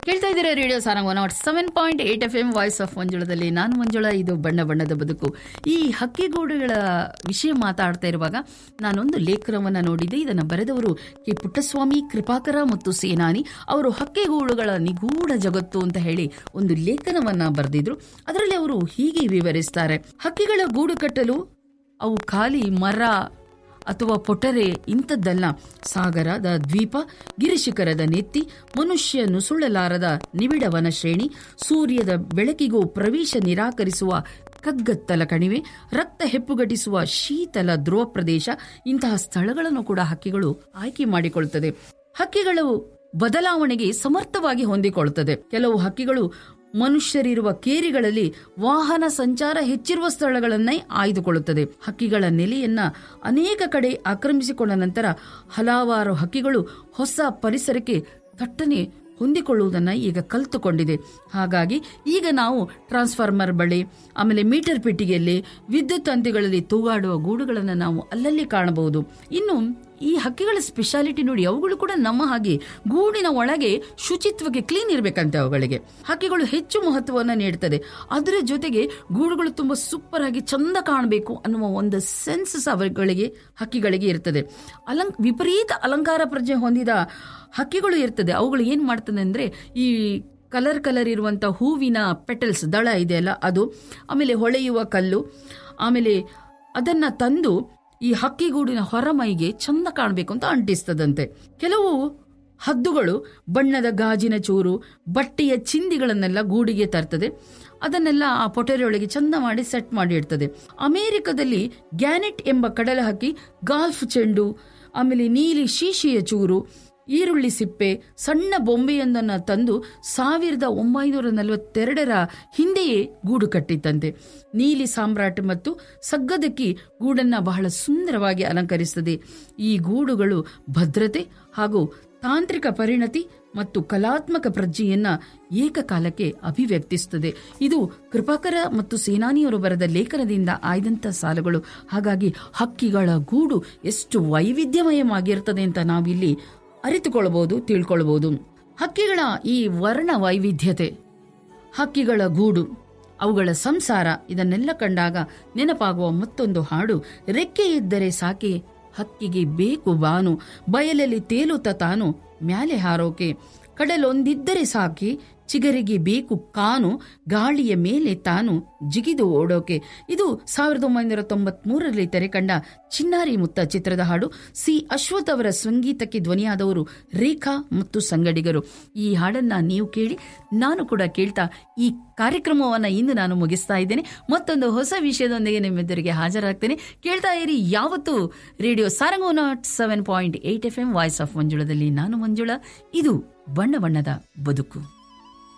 ಕೇಳ್ತಾ ಇದ್ದೀರಾ radio Sarang one seven point eight F M voice of ಮಂಜುಳದಲ್ಲಿ ನಾನು ಮಂಜುಳ ಇದು ಬಣ್ಣ ಬಣ್ಣದ ಬದುಕು ಈ ಹಕ್ಕಿಗೂಡುಗಳ ವಿಷಯ ಮಾತಾಡ್ತಾ ಇರುವಾಗ ನಾನೊಂದು ಲೇಖನವನ್ನು ನೋಡಿದ್ದೆ ಇದನ್ನು ಬರೆದವರು ಕೆ ಪುಟ್ಟಸ್ವಾಮಿ ಕೃಪಾಕರ ಮತ್ತು ಸೇನಾನಿ ಅವರು ಹಕ್ಕಿಗೂಡುಗಳ ನಿಗೂಢ ಜಗತ್ತು ಅಂತ ಹೇಳಿ ಒಂದು ಲೇಖನವನ್ನ ಬರೆದಿದ್ರು ಅದರಲ್ಲಿ ಅವರು ಹೀಗೆ ವಿವರಿಸ್ತಾರೆ ಹಕ್ಕಿಗಳ ಗೂಡು ಕಟ್ಟಲು ಅವು ಖಾಲಿ ಮರ ಅಥವಾ ಪೊಟರೆ ಇಂಥದ್ದಲ್ಲ ಸಾಗರದ ದ್ವೀಪ ಗಿರಿಶಿಖರದ ನೆತ್ತಿ ಮನುಷ್ಯ ನುಸುಳಲಾರದ ನಿಬಿಡವನ ಶ್ರೇಣಿ ಸೂರ್ಯದ ಬೆಳಕಿಗೂ ಪ್ರವೇಶ ನಿರಾಕರಿಸುವ ಕಗ್ಗತ್ತಲ ಕಣಿವೆ ರಕ್ತ ಹೆಪ್ಪುಗಟ್ಟಿಸುವ ಶೀತಲ ಧ್ರುವ ಪ್ರದೇಶ ಇಂತಹ ಸ್ಥಳಗಳನ್ನು ಕೂಡ ಹಕ್ಕಿಗಳು ಆಯ್ಕೆ ಮಾಡಿಕೊಳ್ಳುತ್ತದೆ ಹಕ್ಕಿಗಳು ಬದಲಾವಣೆಗೆ ಸಮರ್ಥವಾಗಿ ಹೊಂದಿಕೊಳ್ಳುತ್ತದೆ ಕೆಲವು ಹಕ್ಕಿಗಳು ಮನುಷ್ಯರಿರುವ ಕೇರಿಗಳಲ್ಲಿ ವಾಹನ ಸಂಚಾರ ಹೆಚ್ಚಿರುವ ಸ್ಥಳಗಳನ್ನೇ ಆಯ್ದುಕೊಳ್ಳುತ್ತದೆ ಹಕ್ಕಿಗಳ ನೆಲೆಯನ್ನ ಅನೇಕ ಕಡೆ ಆಕ್ರಮಿಸಿಕೊಂಡ ನಂತರ ಹಲವಾರು ಹಕ್ಕಿಗಳು ಹೊಸ ಪರಿಸರಕ್ಕೆ ಥಟ್ಟನೆ ಹೊಂದಿಕೊಳ್ಳುವುದನ್ನ ಈಗ ಕಲಿತುಕೊಂಡಿದೆ ಹಾಗಾಗಿ ಈಗ ನಾವು ಟ್ರಾನ್ಸ್ಫಾರ್ಮರ್ ಬಳಿ ಆಮೇಲೆ ಮೀಟರ್ ಪೆಟ್ಟಿಗೆಯಲ್ಲಿ ವಿದ್ಯುತ್ ತಂತಿಗಳಲ್ಲಿ ತೂಗಾಡುವ ಗೂಡುಗಳನ್ನು ನಾವು ಅಲ್ಲಲ್ಲಿ ಕಾಣಬಹುದು ಇನ್ನು ಈ ಹಕ್ಕಿಗಳ ಸ್ಪೆಷಾಲಿಟಿ ನೋಡಿ ಅವುಗಳು ಕೂಡ ನಮ್ಮ ಹಾಗೆ ಗೂಡಿನ ಒಳಗೆ ಶುಚಿತ್ವಕ್ಕೆ ಕ್ಲೀನ್ ಇರಬೇಕಂತೆ ಅವುಗಳಿಗೆ ಹಕ್ಕಿಗಳು ಹೆಚ್ಚು ಮಹತ್ವವನ್ನು ನೀಡುತ್ತದೆ ಅದರ ಜೊತೆಗೆ ಗೂಡುಗಳು ತುಂಬಾ ಸೂಪರ್ ಆಗಿ ಚಂದ ಕಾಣಬೇಕು ಅನ್ನುವ ಒಂದು ಸೆನ್ಸಸ್ ಅವುಗಳಿಗೆ ಹಕ್ಕಿಗಳಿಗೆ ಇರ್ತದೆ ಅಲಂ ವಿಪರೀತ ಅಲಂಕಾರ ಪ್ರಜ್ಞೆ ಹೊಂದಿದ ಹಕ್ಕಿಗಳು ಇರ್ತದೆ ಅವುಗಳು ಏನ್ ಮಾಡ್ತದೆ ಅಂದ್ರೆ ಈ ಕಲರ್ ಕಲರ್ ಇರುವಂತ ಹೂವಿನ ಪೆಟಲ್ಸ್ ದಳ ಇದೆಯಲ್ಲ ಅದು ಆಮೇಲೆ ಹೊಳೆಯುವ ಕಲ್ಲು ಆಮೇಲೆ ಅದನ್ನ ತಂದು ಈ ಹಕ್ಕಿಗೂಡಿನ ಹೊರಮೈಗೆ ಚಂದ ಕಾಣಬೇಕು ಅಂತ ಅಂಟಿಸ್ತದಂತೆ ಕೆಲವು ಹದ್ದುಗಳು ಬಣ್ಣದ ಗಾಜಿನ ಚೂರು ಬಟ್ಟೆಯ ಚಿಂದಿಗಳನ್ನೆಲ್ಲ ಗೂಡಿಗೆ ತರ್ತದೆ ಅದನ್ನೆಲ್ಲ ಆ ಪೊಟೆರೆಯೊಳಗೆ ಚಂದ ಮಾಡಿ ಸೆಟ್ ಮಾಡಿ ಇಡ್ತದೆ ಅಮೆರಿಕದಲ್ಲಿ ಗ್ಯಾನೆಟ್ ಎಂಬ ಕಡಲ ಹಕ್ಕಿ ಗಾಲ್ಫ್ ಚೆಂಡು ಆಮೇಲೆ ನೀಲಿ ಶೀಶಿಯ ಚೂರು ಈರುಳ್ಳಿ ಸಿಪ್ಪೆ ಸಣ್ಣ ಬೊಂಬೆಯೊಂದನ್ನು ತಂದು ಸಾವಿರದ ಒಂಬೈನೂರ ನಲವತ್ತೆರಡರ ಹಿಂದೆಯೇ ಗೂಡು ಕಟ್ಟಿತ್ತಂತೆ ನೀಲಿ ಸಾಮ್ರಾಟ್ ಮತ್ತು ಸಗ್ಗದಕ್ಕಿ ಗೂಡನ್ನ ಬಹಳ ಸುಂದರವಾಗಿ ಅಲಂಕರಿಸುತ್ತದೆ ಈ ಗೂಡುಗಳು ಭದ್ರತೆ ಹಾಗೂ ತಾಂತ್ರಿಕ ಪರಿಣತಿ ಮತ್ತು ಕಲಾತ್ಮಕ ಪ್ರಜ್ಞೆಯನ್ನ ಏಕಕಾಲಕ್ಕೆ ಅಭಿವ್ಯಕ್ತಿಸುತ್ತದೆ ಇದು ಕೃಪಾಕರ ಮತ್ತು ಸೇನಾನಿಯವರು ಬರೆದ ಲೇಖನದಿಂದ ಆಯ್ದಂತ ಸಾಲುಗಳು ಹಾಗಾಗಿ ಹಕ್ಕಿಗಳ ಗೂಡು ಎಷ್ಟು ವೈವಿಧ್ಯಮಯವಾಗಿರ್ತದೆ ಅಂತ ನಾವಿಲ್ಲಿ ಅರಿತುಕೊಳ್ಳಬಹುದು ತಿಳ್ಕೊಳ್ಬಹುದು ಹಕ್ಕಿಗಳ ಈ ವರ್ಣ ವೈವಿಧ್ಯತೆ ಹಕ್ಕಿಗಳ ಗೂಡು ಅವುಗಳ ಸಂಸಾರ ಇದನ್ನೆಲ್ಲ ಕಂಡಾಗ ನೆನಪಾಗುವ ಮತ್ತೊಂದು ಹಾಡು ರೆಕ್ಕೆ ಇದ್ದರೆ ಸಾಕೆ ಹಕ್ಕಿಗೆ ಬೇಕು ಬಾನು ಬಯಲಲ್ಲಿ ತೇಲುತ್ತ ತಾನು ಮ್ಯಾಲೆ ಹಾರೋಕೆ ಕಡಲೊಂದಿದ್ದರೆ ಸಾಕಿ ಚಿಗರಿಗೆ ಬೇಕು ಕಾನು ಗಾಳಿಯ ಮೇಲೆ ತಾನು ಜಿಗಿದು ಓಡೋಕೆ ಇದು ಸಾವಿರದ ಒಂಬೈನೂರ ತೊಂಬತ್ ಮೂರರಲ್ಲಿ ತೆರೆಕಂಡ ಚಿನ್ನಾರಿ ಮುತ್ತ ಚಿತ್ರದ ಹಾಡು ಸಿ ಅಶ್ವಥ್ ಅವರ ಸಂಗೀತಕ್ಕೆ ಧ್ವನಿಯಾದವರು ರೇಖಾ ಮತ್ತು ಸಂಗಡಿಗರು ಈ ಹಾಡನ್ನ ನೀವು ಕೇಳಿ ನಾನು ಕೂಡ ಕೇಳ್ತಾ ಈ ಕಾರ್ಯಕ್ರಮವನ್ನ ಇಂದು ನಾನು ಮುಗಿಸ್ತಾ ಇದ್ದೇನೆ ಮತ್ತೊಂದು ಹೊಸ ವಿಷಯದೊಂದಿಗೆ ನಿಮ್ಮೆದುರಿಗೆ ಹಾಜರಾಗ್ತೇನೆ ಕೇಳ್ತಾ ಇರಿ ಯಾವತ್ತು ರೇಡಿಯೋ ಸಾರಂಗೋ not seven point eight F M voice of ಮಂಜುಳದಲ್ಲಿ ನಾನು ಮಂಜುಳ ಇದು ಬಣ್ಣ ಬಣ್ಣದ ಬದುಕು